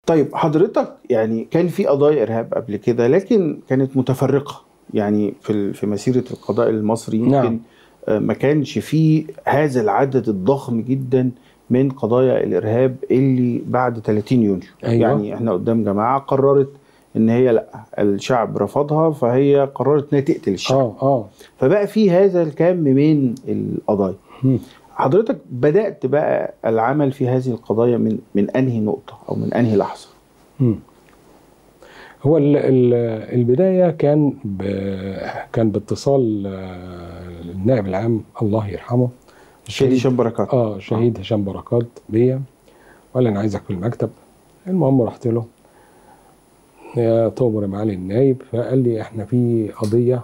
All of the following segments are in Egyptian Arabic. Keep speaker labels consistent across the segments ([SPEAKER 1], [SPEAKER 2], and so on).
[SPEAKER 1] طيب حضرتك يعني كان في قضايا ارهاب قبل كده لكن كانت متفرقه يعني في ال- في مسيره القضاء المصري يمكن
[SPEAKER 2] نعم.
[SPEAKER 1] آه، ما كانش فيه هذا العدد الضخم جدا من قضايا الارهاب اللي بعد 30 يونيو
[SPEAKER 2] أيوة.
[SPEAKER 1] يعني احنا قدام جماعه قررت ان هي لا الشعب رفضها فهي قررت انها تقتل الشعب
[SPEAKER 2] اه اه
[SPEAKER 1] فبقى في هذا الكم من القضايا
[SPEAKER 2] مم.
[SPEAKER 1] حضرتك بدأت بقى العمل في هذه القضايا من من انهي نقطة او من انهي لحظة
[SPEAKER 2] مم. هو ال ال البدايه كان ب كان باتصال آه، النائب العام الله يرحمه
[SPEAKER 1] الشهيد هشام بركات
[SPEAKER 2] اه شهيد هشام بركات بيا وقال لي انا عايزك في المكتب المهم رحت له يا تؤمر يا معالي النايب فقال لي احنا في قضيه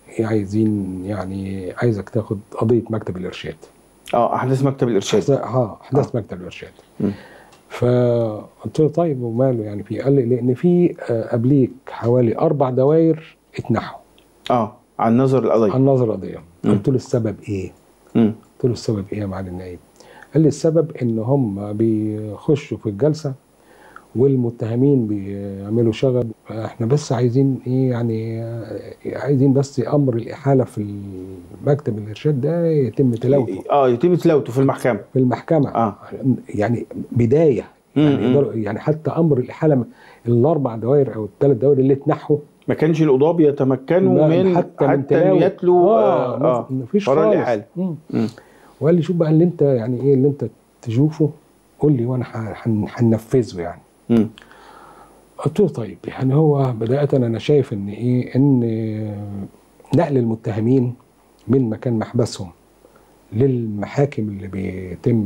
[SPEAKER 2] عايزين يعني عايزك تاخد قضيه مكتب الارشاد
[SPEAKER 1] اه احداث مكتب الارشاد
[SPEAKER 2] أحداث- اه احداث مكتب الارشاد
[SPEAKER 1] مم.
[SPEAKER 2] فقلت له طيب وماله يعني في قال لي لان في آه، قبليك حوالي اربع دوائر اتنحوا
[SPEAKER 1] اه عن نظر القضية
[SPEAKER 2] عن نظر قضيه
[SPEAKER 1] مم.
[SPEAKER 2] قلت له السبب ايه؟
[SPEAKER 1] مم.
[SPEAKER 2] قلت له السبب ايه يا معالي النايب؟ قال لي السبب ان هم بيخشوا في الجلسه والمتهمين بيعملوا شغب احنا بس عايزين ايه يعني آه، عايزين بس امر الاحاله في مكتب الارشاد ده يتم تلاوته
[SPEAKER 1] اه يتم تلاوته في المحكمة
[SPEAKER 2] في المحكمه
[SPEAKER 1] اه
[SPEAKER 2] يعني بدايه
[SPEAKER 1] مم،
[SPEAKER 2] يعني
[SPEAKER 1] مم.
[SPEAKER 2] يقدروا يعني حتى امر الاحاله الاربع دوائر او الثلاث دوائر اللي اتنحوا
[SPEAKER 1] ما كانش القضاة بيتمكنوا
[SPEAKER 2] لا،
[SPEAKER 1] من
[SPEAKER 2] حتى من
[SPEAKER 1] حتى
[SPEAKER 2] تلاوة.
[SPEAKER 1] ان يتلوا
[SPEAKER 2] اه,
[SPEAKER 1] اه, آه.
[SPEAKER 2] مفيش
[SPEAKER 1] قرار
[SPEAKER 2] خالص
[SPEAKER 1] الإحالة.
[SPEAKER 2] مم.
[SPEAKER 1] مم.
[SPEAKER 2] وقال لي شوف بقى اللي انت يعني ايه اللي انت تشوفه قول لي وانا ح- هن- هننفذه يعني
[SPEAKER 1] مم.
[SPEAKER 2] قلت له طيب يعني هو بدايه انا شايف ان ايه ان نقل المتهمين من مكان محبسهم للمحاكم اللي بيتم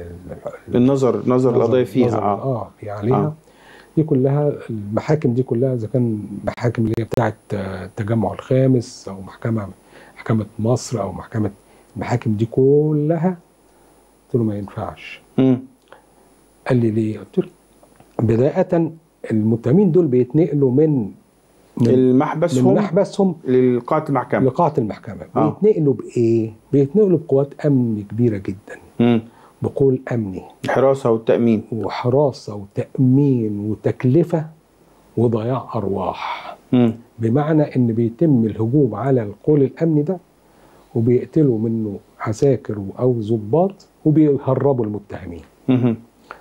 [SPEAKER 1] النظر نظر القضايا فيها
[SPEAKER 2] نظر-
[SPEAKER 1] اه
[SPEAKER 2] اه في عليها
[SPEAKER 1] آه.
[SPEAKER 2] آه. دي كلها المحاكم دي كلها اذا كان محاكم اللي هي بتاعه آه، التجمع الخامس او محكمه محكمه مصر او محكمه المحاكم دي كلها قلت له ما ينفعش
[SPEAKER 1] مم.
[SPEAKER 2] قال لي ليه؟ قلت له بدايه المتهمين دول بيتنقلوا من من,
[SPEAKER 1] المحبس
[SPEAKER 2] من
[SPEAKER 1] هم
[SPEAKER 2] محبسهم
[SPEAKER 1] للقاعة المحكمة
[SPEAKER 2] لقاعه المحكمه
[SPEAKER 1] آه.
[SPEAKER 2] بيتنقلوا بايه؟ بيتنقلوا بقوات امن كبيره جدا
[SPEAKER 1] مم.
[SPEAKER 2] بقول امني
[SPEAKER 1] الحراسة والتأمين
[SPEAKER 2] وحراسه وتامين وتكلفه وضياع ارواح
[SPEAKER 1] مم.
[SPEAKER 2] بمعنى ان بيتم الهجوم على القول الامني ده وبيقتلوا منه عساكر او ضباط وبيهربوا المتهمين
[SPEAKER 1] مم.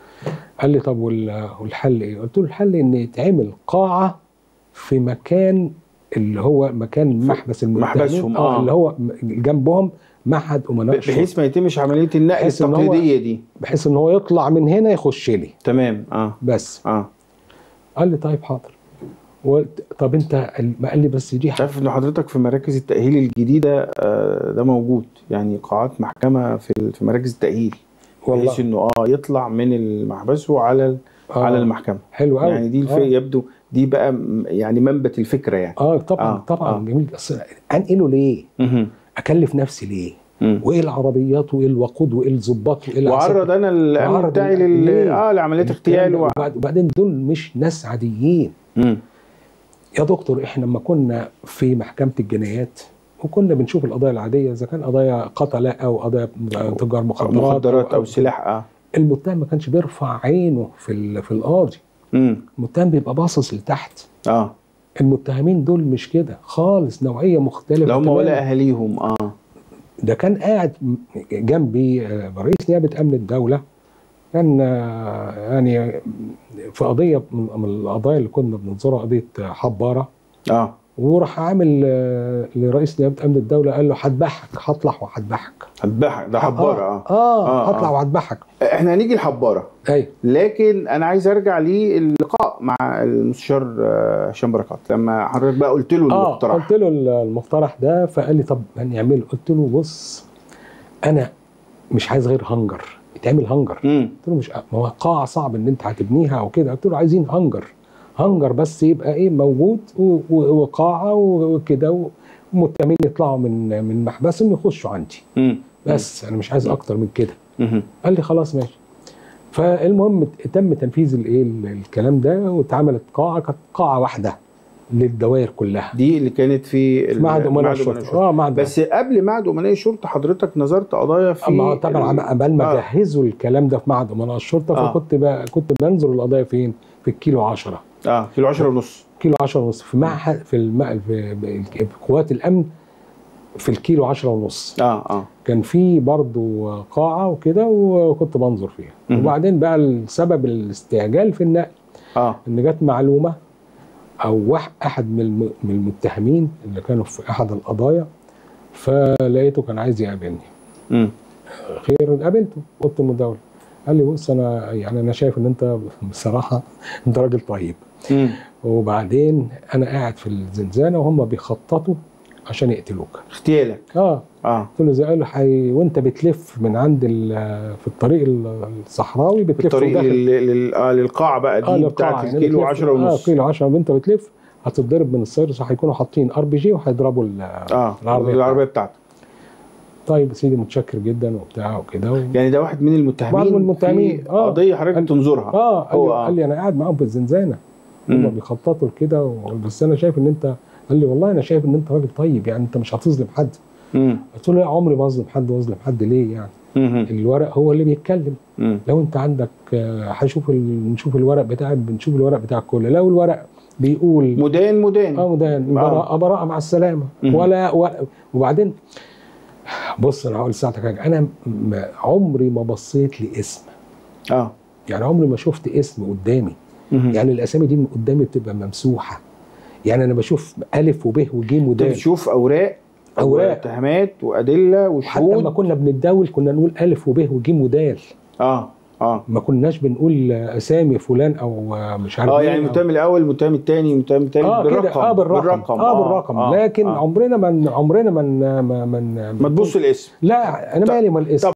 [SPEAKER 2] قال لي طب وال- والحل ايه قلت له الحل ان يتعمل قاعه في مكان اللي هو مكان محبس المتهمين
[SPEAKER 1] محبسهم، آه.
[SPEAKER 2] اه اللي هو م- جنبهم معهد امناء الشرطه
[SPEAKER 1] بحيث ما يتمش عملية النقل
[SPEAKER 2] بحيث إن هو-
[SPEAKER 1] التقليدية دي
[SPEAKER 2] بحيث ان هو يطلع من هنا يخش لي
[SPEAKER 1] تمام اه
[SPEAKER 2] بس
[SPEAKER 1] اه
[SPEAKER 2] قال لي طيب حاضر قلت طب انت ما قال لي بس دي
[SPEAKER 1] شايف ان حضرتك في مراكز التأهيل الجديدة آه ده موجود يعني قاعات محكمة في ال- في مراكز التأهيل
[SPEAKER 2] والله
[SPEAKER 1] بحيث انه اه يطلع من المحبس وعلى ال-
[SPEAKER 2] آه.
[SPEAKER 1] على المحكمة
[SPEAKER 2] حلو قوي
[SPEAKER 1] يعني دي الف...
[SPEAKER 2] آه.
[SPEAKER 1] يبدو دي بقى م- يعني منبت الفكرة يعني
[SPEAKER 2] اه طبعا
[SPEAKER 1] آه،
[SPEAKER 2] آه. طبعا
[SPEAKER 1] آه.
[SPEAKER 2] آه. جميل اصل انقله ليه؟
[SPEAKER 1] مهم.
[SPEAKER 2] اكلف نفسي ليه؟
[SPEAKER 1] مم.
[SPEAKER 2] وايه العربيات وايه الوقود وايه الظباط وايه العساكر؟
[SPEAKER 1] وعرض انا الامن
[SPEAKER 2] وعرض
[SPEAKER 1] بتاعي
[SPEAKER 2] ال-
[SPEAKER 1] لل...
[SPEAKER 2] ليه؟
[SPEAKER 1] اه لعمليات
[SPEAKER 2] الكلام
[SPEAKER 1] اغتيال
[SPEAKER 2] ده.
[SPEAKER 1] و...
[SPEAKER 2] وبعد- وبعدين دول مش ناس عاديين
[SPEAKER 1] مم.
[SPEAKER 2] يا دكتور احنا لما كنا في محكمه الجنايات وكنا بنشوف القضايا العاديه اذا كان قضايا قتله او قضايا تجار مخدرات
[SPEAKER 1] مخدرات او سلاح اه
[SPEAKER 2] المتهم ما كانش بيرفع عينه في ال- في القاضي
[SPEAKER 1] مم.
[SPEAKER 2] المتهم بيبقى باصص لتحت
[SPEAKER 1] اه
[SPEAKER 2] المتهمين دول مش كده خالص نوعيه مختلفه
[SPEAKER 1] لو هم
[SPEAKER 2] تماماً.
[SPEAKER 1] ولا اهاليهم اه
[SPEAKER 2] ده كان قاعد جنبي آه، رئيس نيابه امن الدوله كان آه، يعني في قضيه من من القضايا اللي كنا بننظرها قضيه حباره
[SPEAKER 1] اه
[SPEAKER 2] وراح عامل آه، لرئيس نيابه امن الدوله قال له هذبحك هطلع وهذبحك
[SPEAKER 1] هذبحك ده حباره اه,
[SPEAKER 2] اه,
[SPEAKER 1] آه،
[SPEAKER 2] هطلع
[SPEAKER 1] آه.
[SPEAKER 2] وهذبحك
[SPEAKER 1] احنا هنيجي لحباره
[SPEAKER 2] ايوه
[SPEAKER 1] لكن انا عايز ارجع للقاء مع المستشار آه، هشام بركات لما حضرتك بقى قلت له
[SPEAKER 2] اه
[SPEAKER 1] المقترح
[SPEAKER 2] قلت له المقترح ده فقال لي طب هنعمله قلت له بص انا مش عايز غير هنجر يتعمل هنجر
[SPEAKER 1] مم.
[SPEAKER 2] قلت له مش ما هو قاعه صعب ان انت هتبنيها او كده قلت له عايزين هنجر هنجر بس يبقى ايه موجود و- و- وقاعه و- وكده ومتهمين يطلعوا من من محبسهم يخشوا عندي
[SPEAKER 1] مم.
[SPEAKER 2] بس انا مش عايز اكتر من كده
[SPEAKER 1] مم.
[SPEAKER 2] قال لي خلاص ماشي فالمهم تم تنفيذ الايه الكلام ده واتعملت قاعه كانت قاعه واحده للدوائر كلها
[SPEAKER 1] دي اللي كانت في
[SPEAKER 2] في
[SPEAKER 1] ال-
[SPEAKER 2] معهد امناء
[SPEAKER 1] معهد
[SPEAKER 2] الشرطه اه معهد
[SPEAKER 1] بس قبل معهد امناء الشرطه حضرتك نظرت قضايا في
[SPEAKER 2] اما طبعا
[SPEAKER 1] ال-
[SPEAKER 2] قبل ما
[SPEAKER 1] آه.
[SPEAKER 2] جهزوا الكلام ده في معهد امناء الشرطه
[SPEAKER 1] آه.
[SPEAKER 2] فكنت بقى كنت بنظر القضايا فين؟ في الكيلو 10
[SPEAKER 1] اه كيلو 10 ونص
[SPEAKER 2] كيلو 10 ونص في معهد في, الم... في في قوات الامن في الكيلو 10 ونص
[SPEAKER 1] اه اه
[SPEAKER 2] كان في برضو قاعه وكده وكنت بنظر فيها
[SPEAKER 1] مهم.
[SPEAKER 2] وبعدين بقى السبب الاستعجال في النقل
[SPEAKER 1] اه
[SPEAKER 2] ان جت معلومه او واحد احد من الم- من المتهمين اللي كانوا في احد القضايا فلقيته كان عايز يقابلني
[SPEAKER 1] امم
[SPEAKER 2] خير قابلته قلت المداوله قال لي بص انا يعني انا شايف ان انت بصراحه انت راجل طيب
[SPEAKER 1] امم
[SPEAKER 2] وبعدين انا قاعد في الزنزانه وهم بيخططوا عشان يقتلوك
[SPEAKER 1] اغتيالك
[SPEAKER 2] اه
[SPEAKER 1] اه
[SPEAKER 2] قلت له زي قال له حي... وانت بتلف من عند ال- في الطريق ال- الصحراوي بتلف
[SPEAKER 1] الطريق
[SPEAKER 2] وداخل-
[SPEAKER 1] لل... لل... آه للقاعه بقى دي
[SPEAKER 2] اه
[SPEAKER 1] آه
[SPEAKER 2] للقاعة،
[SPEAKER 1] بتاعت
[SPEAKER 2] يعني
[SPEAKER 1] الكيلو
[SPEAKER 2] بتلف-
[SPEAKER 1] 10 ونص
[SPEAKER 2] اه كيلو 10 وانت بتلف هتتضرب من السيرس هيكونوا حاطين ار بي جي وهيضربوا ال-
[SPEAKER 1] اه
[SPEAKER 2] العربية
[SPEAKER 1] العربيه بتاعتك
[SPEAKER 2] طيب يا سيدي متشكر جدا وبتاع وكده و...
[SPEAKER 1] يعني ده واحد من المتهمين
[SPEAKER 2] واحد من المتهمين،
[SPEAKER 1] في
[SPEAKER 2] آه.
[SPEAKER 1] قضيه حضرتك
[SPEAKER 2] قال-
[SPEAKER 1] تنظرها
[SPEAKER 2] اه قال
[SPEAKER 1] هو
[SPEAKER 2] لي,
[SPEAKER 1] آه.
[SPEAKER 2] قال لي انا قاعد معاهم في الزنزانه هم
[SPEAKER 1] مم.
[SPEAKER 2] بيخططوا لكده و- بس انا شايف ان انت قال لي والله انا شايف ان انت راجل طيب يعني انت مش هتظلم حد
[SPEAKER 1] مم.
[SPEAKER 2] قلت له لا عمري ما اظلم حد واظلم حد ليه يعني
[SPEAKER 1] مم.
[SPEAKER 2] الورق هو اللي بيتكلم
[SPEAKER 1] مم.
[SPEAKER 2] لو انت عندك آه، هشوف ال... نشوف الورق بتاعك بنشوف الورق بتاعك كله لو الورق بيقول
[SPEAKER 1] مدان مدان
[SPEAKER 2] اه ده براءة براءة مع السلامة
[SPEAKER 1] مم.
[SPEAKER 2] ولا, ولا وبعدين بص انا هقول لساعتك حاجة انا م- عمري ما بصيت لاسم
[SPEAKER 1] اه
[SPEAKER 2] يعني عمري ما شفت اسم قدامي
[SPEAKER 1] مم.
[SPEAKER 2] يعني الاسامي دي من قدامي بتبقى ممسوحة يعني انا بشوف الف وب وجيم
[SPEAKER 1] انت
[SPEAKER 2] ودال
[SPEAKER 1] بتشوف اوراق
[SPEAKER 2] أوراق.
[SPEAKER 1] واتهامات وادله
[SPEAKER 2] وحتى لما
[SPEAKER 1] وشهود
[SPEAKER 2] كنا بنتداول كنا نقول الف وب وجيم ودال
[SPEAKER 1] اه اه
[SPEAKER 2] ما كناش بنقول اسامي فلان او مش عارف
[SPEAKER 1] اه
[SPEAKER 2] مين
[SPEAKER 1] يعني
[SPEAKER 2] أو-
[SPEAKER 1] المتهم الاول المتهم الثاني المتهم الثالث
[SPEAKER 2] اه كده
[SPEAKER 1] بالرقم
[SPEAKER 2] اه بالرقم اه بالرقم
[SPEAKER 1] آه.
[SPEAKER 2] لكن
[SPEAKER 1] آه.
[SPEAKER 2] عمرنا ما عمرنا ما ما ما
[SPEAKER 1] ما تبص الاسم
[SPEAKER 2] لا انا مالي مال الاسم